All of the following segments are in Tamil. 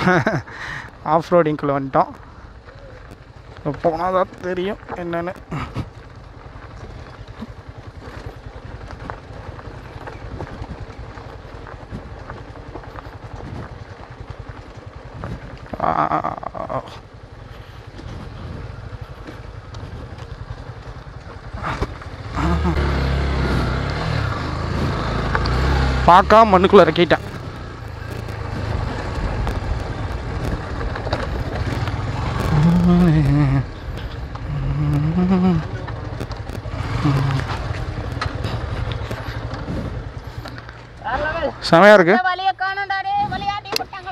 ஆஃப் ரோடிங்குள்ளே வந்துட்டோம் போனால் தான் தெரியும் என்னென்னு ஆ பார்க்காம மண்ணுக்குள்ளே இறக்கிட்டேன் செமையாக இருக்கு வழிய காணும்டா டே விளையாட்டி போட்டாங்களா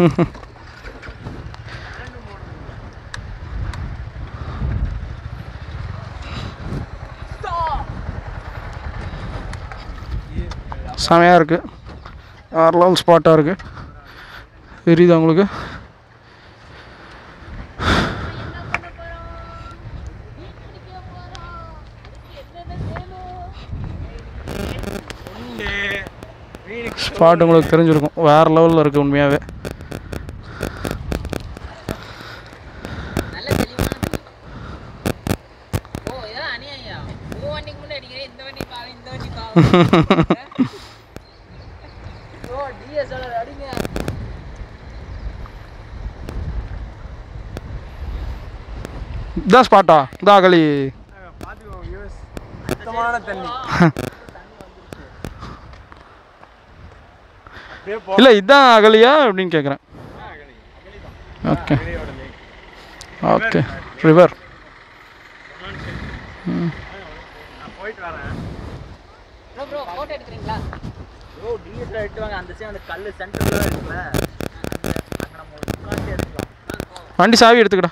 செமையாக இருக்கு வேறு லெவல் ஸ்பாட்டாக இருக்கு தெரியுதா உங்களுக்கு ஸ்பாட் உங்களுக்கு தெரிஞ்சிருக்கும் வேறு லெவலில் இருக்குது உண்மையாகவே நல்ல தெளிவான ஓ இதெல்லாம் அநியாயா உங்க வண்டிக்கு முன்னாடி அடிக்கிறேன் இந்த வண்டி பாவம் இந்த வண்டி பாவம் ஓ டிஎஸ்எல் அடிங்க இதான் ஸ்பாட்டா இதான் அகலி சுத்தமான தண்ணி இல்லை இதான் அகலியா அப்படின்னு கேட்குறேன் ஓகே ஓகே ரிவர் போயிட்டு வரேன் ப்ரோ ப்ரோ ஃபோட்டோ எடுக்கிறீங்களா ஓ டிஎஸ்எல் எடுத்து வாங்க அந்த சைடு அந்த கல் சென்டர்ல இருக்குல்ல அங்க அங்க நம்ம ஒரு உட்காந்து எடுத்துக்கலாம் வண்டி சாவி எடுத்துக்கடா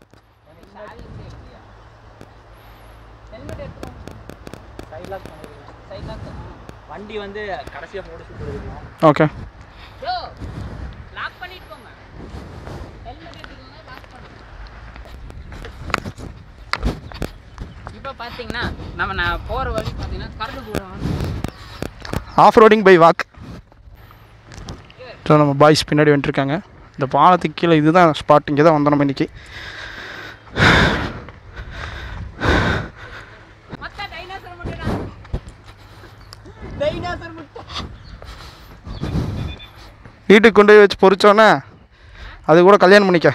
ஹெல்மெட் எடுத்துக்கோங்க சைட் லாக் பண்ணிருக்கோம் சைட் லாக் வண்டி வந்து கடைசியா முடிச்சு போயிருக்கோம் ஓகே ப்ரோ லாக் பண்ணிட்டு போங்க ஹெல்மெட் எடுத்துக்கோங்க லாக் பண்ணுங்க இப்போ பார்த்தீங்கன்னா நம்ம நான் போகிற வழி பார்த்தீங்கன்னா கரடு போடுவோம் off roading by walk so நம்ம பாய்ஸ் பின்னாடி வந்துட்டுருக்காங்க இந்த பாலத்துக்கு கீழே இதுதான் ஸ்பாட் இங்கே தான் வந்தோம் நம்ம இன்னைக்கு மொத்த டைனோசர் முட்டைடா டைனோசர் முட்டை வீட்டுக்கு கொண்டு போய் வச்சு பொறிச்சோன்னே அது கூட கல்யாணம் பண்ணிக்க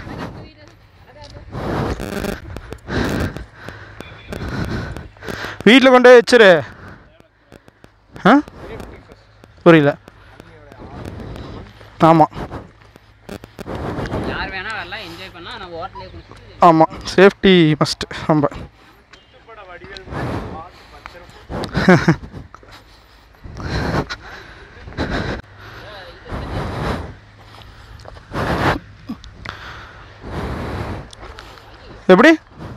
வீட்டில் கொண்டு போய் வச்சிரு ஆ புரியல ஆமாம் யார் வேணா வரலாம் என்ஜாய் பண்ணலாம் ஆனால் ஹோட்டலே குடிச்சிட்டு ஆமாம் சேஃப்டி மஸ்ட் ரொம்ப எப்படி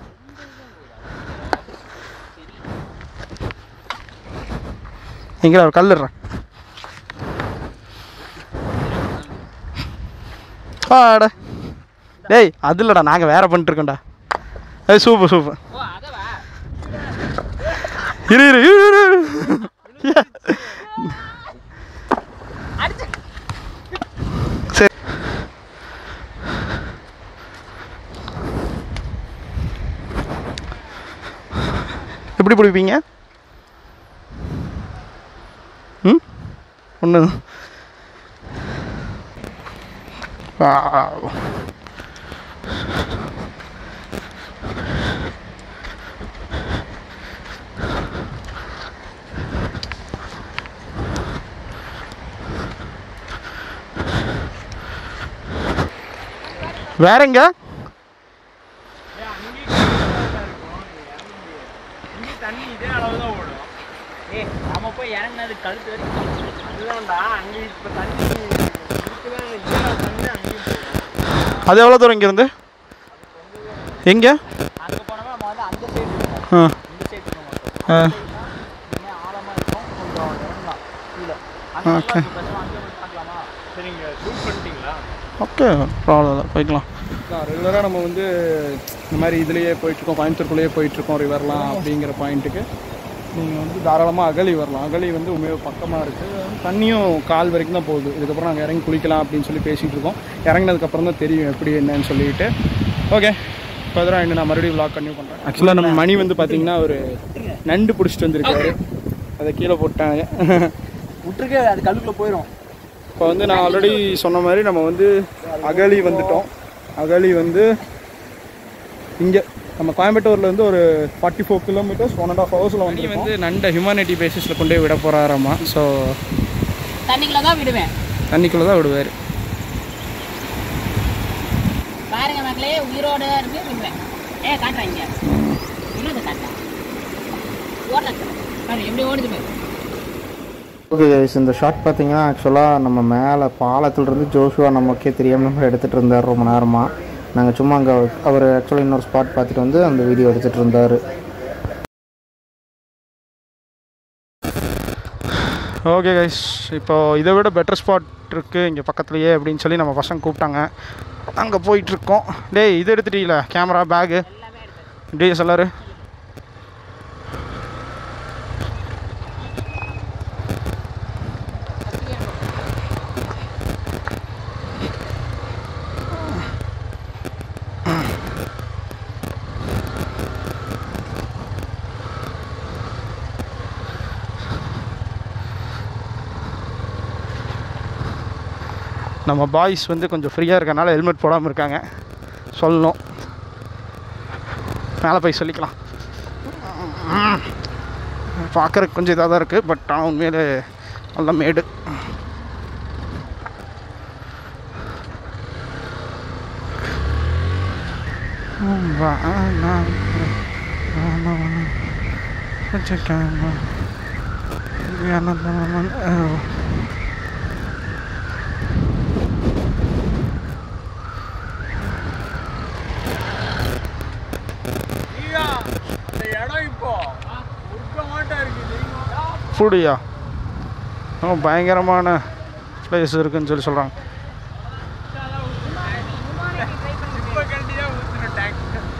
எங்கே ஒரு கல்லுறேன் ஆட டேய் அது இல்லைடா நாங்கள் வேற பண்ணிட்டு இருக்கோம்டா ஏய் சூப்பர் சூப்பர் ஓ அதவா இரு இரு இரு, இரு இரு. சரி எப்படி பிடிப்பீங்க ம் ஒன்று வேறங்க இங்கே தண்ணி இதே அளவு தான் ஓடும் ஏய் நம்ம போய் இறங்கினது கழுத்து வரைக்கும் அதுதான்டா அங்கே இப்போ தண்ணி இருக்குதான் இதே தண்ணி அங்கேயும் போகும் அது எவ்வளோ தூரம் இங்கேருந்து எங்கே அங்கே போனோம்னா நம்ம வந்து அந்த சைடு இருக்கும் ஆ இந்த சைடு இருக்க மாட்டோம் ஆ இன்னும் ஆழமாக இருக்கும் கொஞ்சம் இறங்கலாம் கீழே அங்கே Okay. பேசாம அங்கே போய் பார்க்கலாமா சரிங்க ஷூட் பண்ணிட்டீங்களா ஓகே ப்ராப்ளம் இல்லை போய்க்கலாம் ரெகுலராக நம்ம வந்து இந்த மாதிரி இதுலேயே போயிட்டுருக்கோம் கோயம்புத்தூர்க்குள்ளேயே போயிட்டுருக்கோம் ரிவர்லாம் அப்படிங்கிற பாயிண்ட்டுக்கு நீங்கள் வந்து தாராளமாக அகழி வரலாம் அகழி வந்து உண்மையாக பக்கமாக இருக்குது தண்ணியும் கால் வரைக்கும் தான் போகுது இதுக்கப்புறம் நாங்கள் இறங்கி குளிக்கலாம் அப்படின்னு சொல்லி பேசிகிட்டு இருக்கோம் இறங்கினதுக்கப்புறம் தான் தெரியும் எப்படி என்னன்னு சொல்லிட்டு ஓகே ஃபர்தராக இன்னும் நான் மறுபடியும் vlog கன்டினியூ பண்ணுறேன் ஆக்சுவலாக நம்ம மணி வந்து பார்த்தீங்கன்னா ஒரு நண்டு பிடிச்சிட்டு வந்திருக்காரு அதை கீழே போட்டாங்க விட்டுருக்கே அது கல்லுக்குள்ள போயிடும் இப்போ வந்து நான் ஆல்ரெடி சொன்ன மாதிரி நம்ம வந்து அகழி வந்துட்டோம் அகழி வந்து இங்கே நம்ம கோயம்புத்தூர்ல இருந்து ஒரு forty four kilometres one and half ஹவர்ஸில் வந்து வந்து நண்டை ஹியூமனிட்டி பேசிஸில் கொண்டு போய் விட போகிறாராம்மா ஸோ தண்ணிக்குள்ள தான் விடுவேன் தண்ணிக்குள்ளே தான் விடுவார் பாருங்க மக்களே உயிரோட இருக்கு விடுவேன் ஏ காட்டுறாங்க இன்னும் காட்டுறேன் ஓடல பாரு எப்படி ஓடுது பாரு ஓகே கைஸ் இந்த ஷாட் பார்த்தீங்கன்னா ஆக்சுவலாக நம்ம மேலே பாலத்துலேருந்து ஜோஷுவா நமக்கே தெரியாமல் நம்ம எடுத்துகிட்டு இருந்தார் ரொம்ப நேரமாக நாங்கள் சும்மா அங்கே அவர் ஆக்சுவலாக இன்னொரு ஸ்பாட் பார்த்துட்டு வந்து அந்த வீடியோ எடுத்துகிட்டு இருந்தார் ஓகே கைஸ் இப்போ இதை விட பெட்டர் ஸ்பாட் இருக்குது இங்கே பக்கத்துலேயே அப்படின்னு சொல்லி நம்ம பசங்க கூப்பிட்டாங்க அங்கே போயிட்டுருக்கோம் டேய் இது எடுத்துட்டீங்களா கேமரா பேகு டிஎஸ்எல்ஆர் நம்ம பாய்ஸ் வந்து கொஞ்சம் ஃப்ரீயாக இருக்கனால ஹெல்மெட் போடாமல் இருக்காங்க சொல்லணும் மேலே போய் சொல்லிக்கலாம் பார்க்குறதுக்கு கொஞ்சம் இதாக தான் இருக்குது பட் ஆனால் உண்மையிலே நல்ல மேடு ஐயா அந்த இடம் இப்போ முருக்க மாட்டா இருக்கு தெரியுமா ஃபுடியா ரொம்ப பயங்கரமான பிளேஸ் இருக்குன்னு சொல்லி சொல்கிறாங்க இப்போ கண்டி தான் ஊற்றுன டேங்க்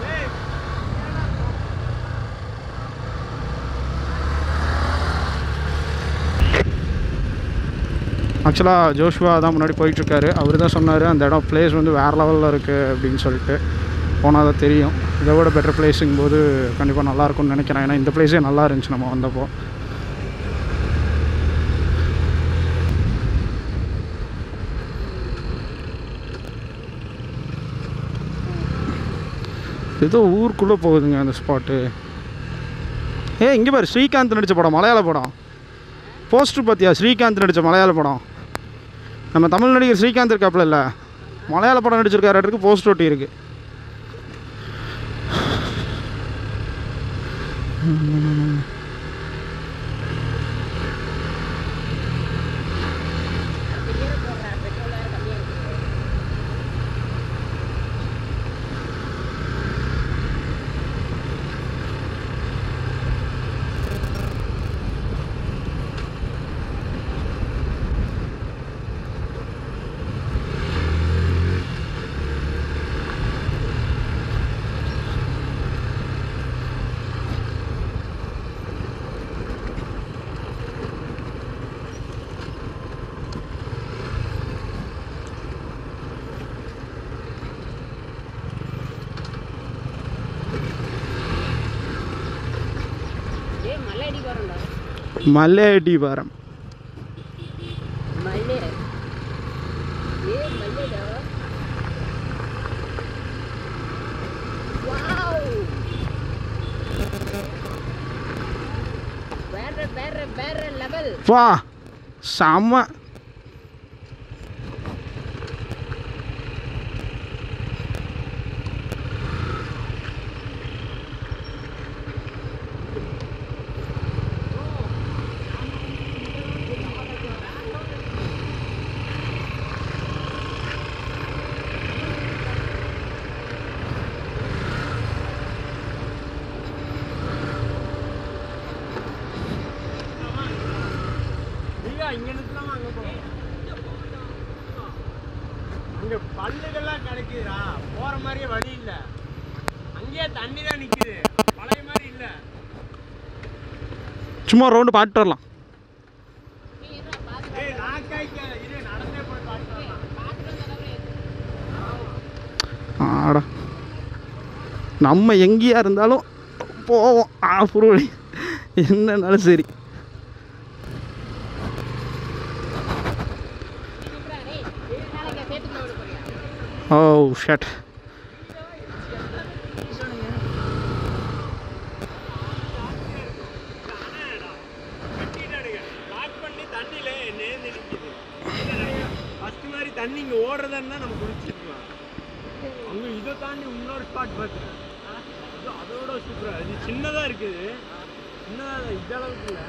ஆக்சுவலாக ஜோஷுவா தான் முன்னாடி போயிட்டுருக்காரு அவர் தான் சொன்னார் அந்த இடம் பிளேஸ் வந்து வேறு லெவலில் இருக்குது அப்படின்னு சொல்லிட்டு போனால் தான் தெரியும் இதை விட பெட்டர் பிளேஸுங்கும் போது கண்டிப்பாக நல்லாயிருக்கும்னு நினைக்கிறேன் ஏன்னா இந்த பிளேஸே நல்லா இருந்துச்சு நம்ம வந்தப்போ ஏதோ ஊருக்குள்ளே போகுதுங்க அந்த ஸ்பாட்டு ஏ இங்கே பாரு ஸ்ரீகாந்த் நடித்த படம் மலையாள படம் போஸ்டர் பார்த்தியா ஸ்ரீகாந்த் நடித்த மலையாள படம் நம்ம தமிழ் நடிகர் ஸ்ரீகாந்த் இருக்காப்புல இல்லை மலையாள படம் நடிச்சிருக்காரு இருக்கு போஸ்டர் ஒட்டி இருக்கு ஏ மலை அடி வரண்டா மலையடி வாரம் மலை ஏ மலைடா வாவ் வேற வேற வேற லெவல் வா செம்ம ஐயா இங்க நிறுத்தலாமா அங்க சும்மா ரவுண்டு பார்த்துட்டு வரலாம் ஏய் நாக்காய்க்க இரு நடந்தே போய் பார்த்து வரலாம் ஆடா நம்ம எங்கேயா இருந்தாலும் போவோம் ஆஃப் ரோடு என்னன்னாலும் சரி நாளைக்கு சேர்த்துக்குள்ள விட போறியா ஓ ஷட் கட்டிட்டானுங்க லாக் பண்ணி தண்ணியில நேர்ந்து நிக்குது ஃபர்ஸ்ட் மாதிரி தண்ணி இங்க ஓடுறதா இருந்தா நம்ம குளிச்சிருக்கலாம் அங்க இதை தாண்டி இன்னொரு ஸ்பாட் பார்த்தேன் இது அதோட சூப்பரா இது சின்னதா இருக்குது சின்னதா இல்ல, இந்த அளவுக்கு இல்ல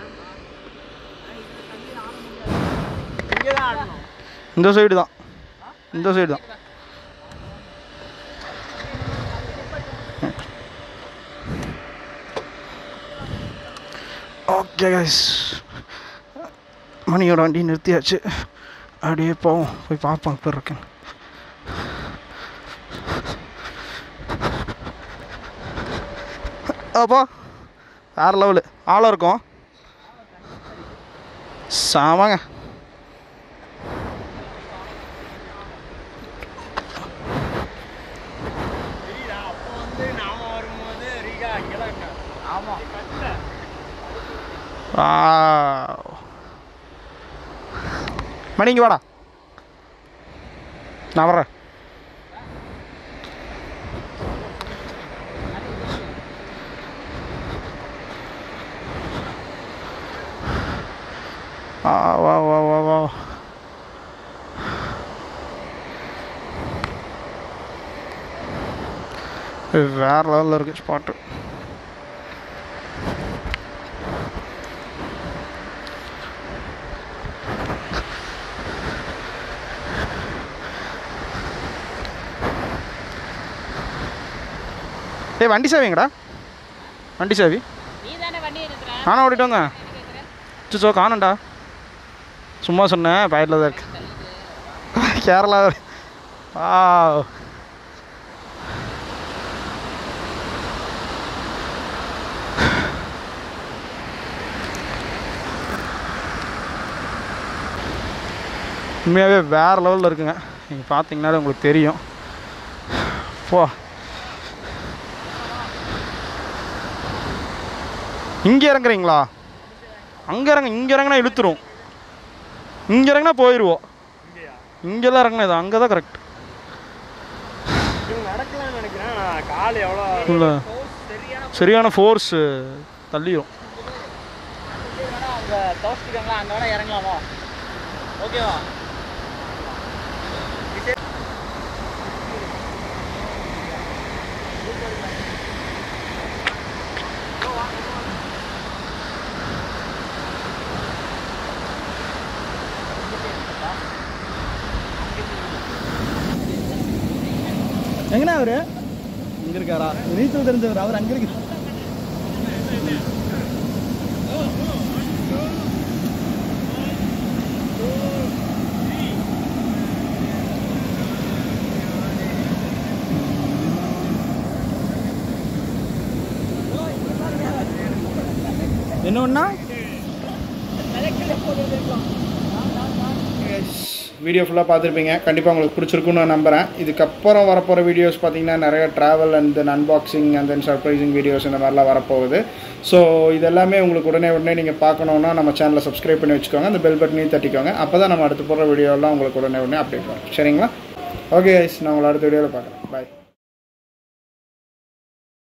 இங்கதான் ஆடணும் இந்த சைடு தான் இந்த சைடு தான் ஓகே கைஸ் மணியோட வண்டி நிறுத்தியாச்சு அப்படியே போவோம் போய் பார்ப்போம் இப்போ இருக்கேன் அப்பா வேறு லெவலு ஆழம் இருக்கும் சாமாங்க தெரியுதா அப்போ வந்து நாம வரும்போது ரீகா இங்கதான் இருக்கா ஆமா கட்டல Wow. மணி இங்கே வாடா நான் வர்றேன் ஆ வா வா வா வா இது வேற லெவலில் இருக்குது ஸ்பாட்டு ஏய் வண்டி சாவிங்கடா வண்டி சாவி நீ தானே வண்டி எடுக்கிற நானும் ஓடிட்டு வந்தேன் சுச்சோ காணண்டா சும்மா சொன்னேன் பாக்கெட்டில் தான் இருக்கு கேரளா ஆ உண்மையாகவே வேறு லெவலில் இருக்குங்க நீங்கள் பார்த்தீங்கன்னாலே உங்களுக்கு தெரியும் போ இங்கே இறங்குறீங்களா அங்கே இறங்க இங்கே இறங்கினா இழுத்துரும் இங்கே இறங்கினா போயிடுவோம் இங்கெல்லாம் இறங்கினா இது அங்கே தான் கரெக்ட் இவங்க நடக்கலாம்னு நினைக்கிறேன் ஆனா கால் எவ்வளோ இல்லை சரியான ஃபோர்ஸு தள்ளிடும் அங்கே தோஸ்திருக்காங்களா அங்கே வேணா இறங்கலாமா ஓகேவா எங்கண்ணா அவரு இங்கே இருக்காரா நீச்சல் தெரிஞ்சவர் அவர் அங்கே இருக்கு என்ன ஒன்றா வீடியோ ஃபுல்லாக பார்த்துருப்பீங்க கண்டிப்பாக உங்களுக்கு பிடிச்சிருக்குன்னு நான் நம்புகிறேன் இதுக்கப்புறம் வரப்போகிற வீடியோஸ் பார்த்தீங்கன்னா நிறைய travel and then unboxing and then surprising videos இந்த மாதிரிலாம் வரப்போகுது ஸோ இதெல்லாமே உங்களுக்கு உடனே உடனே நீங்கள் பார்க்கணுன்னா நம்ம சேனலை சப்ஸ்கிரைப் பண்ணி வச்சுக்கோங்க அந்த பெல் பட்டனையும் தட்டிக்கோங்க அப்போ தான் நம்ம அடுத்து போடுற வீடியோலாம் உங்களுக்கு உடனே உடனே அப்டேட் வரும் சரிங்களா ஓகே நான் உங்களை அடுத்த வீடியோவில் பார்க்குறேன் பாய்